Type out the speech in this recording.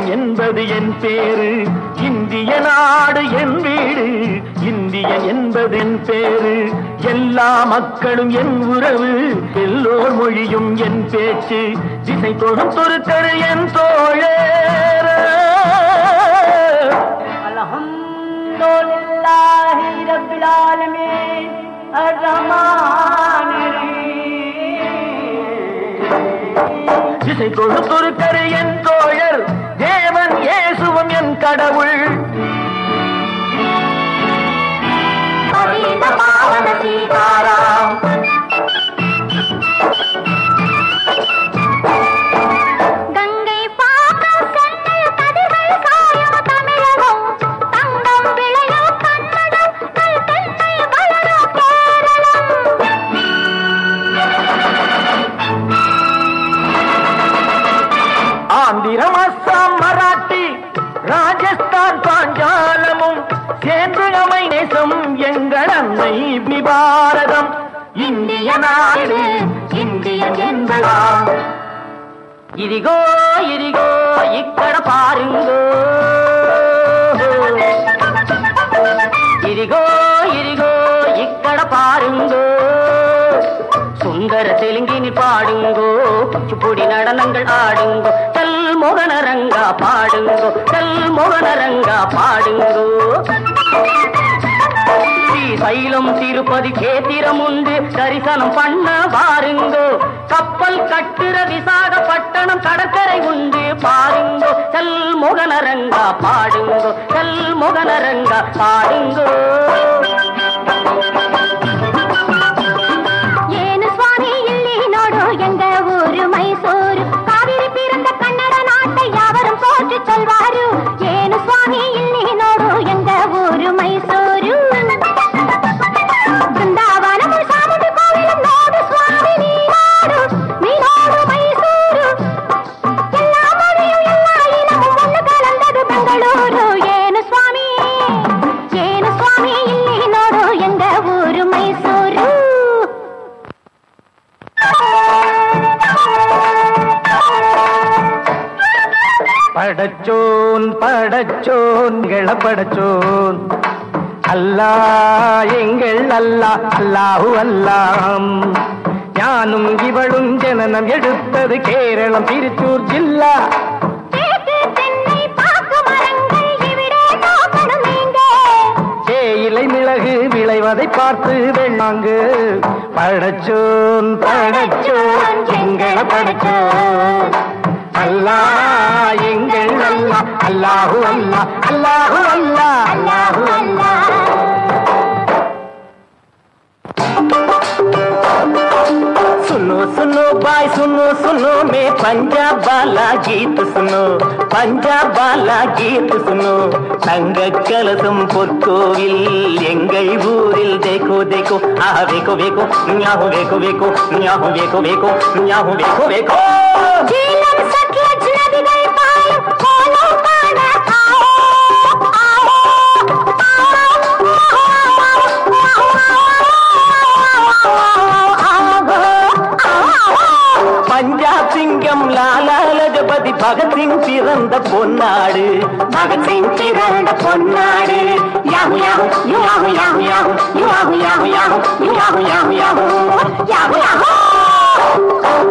என்பது என் பேரு இந்திய நாடு என் வீடு இந்தியன் என்பது என் பேரு எல்லா மக்களும் என் உறவு எல்லோர் மொழியும் என் பேச்சு திசை தொடும் தொருக்கரு என் தோழர் அல்ஹம்துலில்லாஹி ரப்பில் ஆலமீன் அர்ரஹ்மானிர் திசை தொடு தொருக்கரு என் தோழர் தேவன் இயேசுவும் என் கடவுள் அதீத பாவன சீதாராம் கங்கை பாக்கம் சென்னையில் கதிர்கள் காயும் தமிழகம் தங்கம் விளையும் கன்னடம் நல் தென்னை வளரும் கேரளம் ஆந்திரம் அஸ்ஸாம் மராட்டி ராஜஸ்தான் பாஞ்சாலமும் சேர்ந்து அமை நேசம் எங்கள் அன்னை பாரதம் இந்திய நாடு இந்தியன் என்பதா ఇదిగో ఇదిగో ఇక్కడ పారుంగో ఇదిగో ఇదిగో ఇక్కడ పారుంగோ சுந்தர தெலுங்கினி பாடுங்கோ குச்சிப்புடி நடனங்கள் ஆடுங்கோ கல் மோகனரங்கா பாடுங்கோ கல் மோகனரங்கா பாடுங்கோ ஸ்ரீசைலம் திருப்பதி கேத்திரம் உண்டு தரிசனம் பண்ண பாருங்கோ கப்பல் கட்டுற விசாகப்பட்டணம் கடற்கரை உண்டு பாருங்கோ கல் மோகனரங்கா பாடுங்கோ கல் மோகனரங்கா பாடுங்கோ ಏನು ಸ್ವಾಮಿ ಇಲ್ಲಿ ನೋಡು ಎಂಗ ಊರು ಮೈಸೂರು ಕಾವೇರಿ ಪಿರಂದ ಕನ್ನಡ ನಾಟ ಯಾವரும் போற்றி சொல்வாரு ಏನು ಸ್ವಾಮಿ ಇಲ್ಲಿ ನೋಡು ಎಂಗ ಊರು ಮೈಸೂರು ಬೃಂದಾವನము ಸಾಮುಂಡಿ ಕೋವಿಲು ನೋಡು ಸ್ವಾಮಿ ನೀ ನೋಡು ನೀ ನೋಡು ಮೈಸೂರು ಎಲ್ಲ ಮொழியும் ಎಲ್ಲ இனமும் ஒன்று கலந்தது பெங்களூರು ಏನು ಸ್ವಾಮಿ ಏನು ಸ್ವಾಮಿ ಇಲ್ಲಿ ನೋಡು ಎಂಗ ಊರು ಮೈಸೂರು படச்சோன் படச்சோன் படச்சோன் அல்லா எங்கள் அல்லா அல்லாஹு அல்லாம் ஞானும் இவளும் ஜனனம் எடுத்தது கேரளம் திருச்சூர் ஜில்லா தேக்கு தென்னை பாக்கு மரங்கள் இவிடே நோக்கணும் நீங்க தேயிலை மிளகு விளைவதை பார்த்து வெண்ணாங்கு படச்சோன் படச்சோன் எங்கள படச்சோன் அல்லா எங்கள் அல்லா அல்லாஹு அல்லா அல்லாஹு அல்லா அல்லாஹு அல்லாஹ் सुनो सुनो भाई सुनो सुनो मैं पंजाब वाला गीत सुनो पंजाब वाला गीत सुनो தங்க கலசம் பொற்கோவில் எங்கள் ஊரில் தேக்கோ தேக்கோ ஆஹா வேக்கோ வேக்கோ ஞாபகம் வேக்கோ வேக்கோ ஞாபகம் வேக்கோ வேக்கோ ஞாபகம் வேக்கோ வேக்கோ ஜீலம் சட்லஜ் நதிகள் பாயும் கோலம் காண ஆவோ பஞ்சாப் சிங்கம் லாலா லஜபதி பகத்சிங் பிறந்த பொன்னாடு பகத்சிங் பிறந்த பொன்னாடு yahoo yahoo yahoo yahoo yahoo yahoo yahoo yahoo yahoo yahoo yahoo yahoo yahoo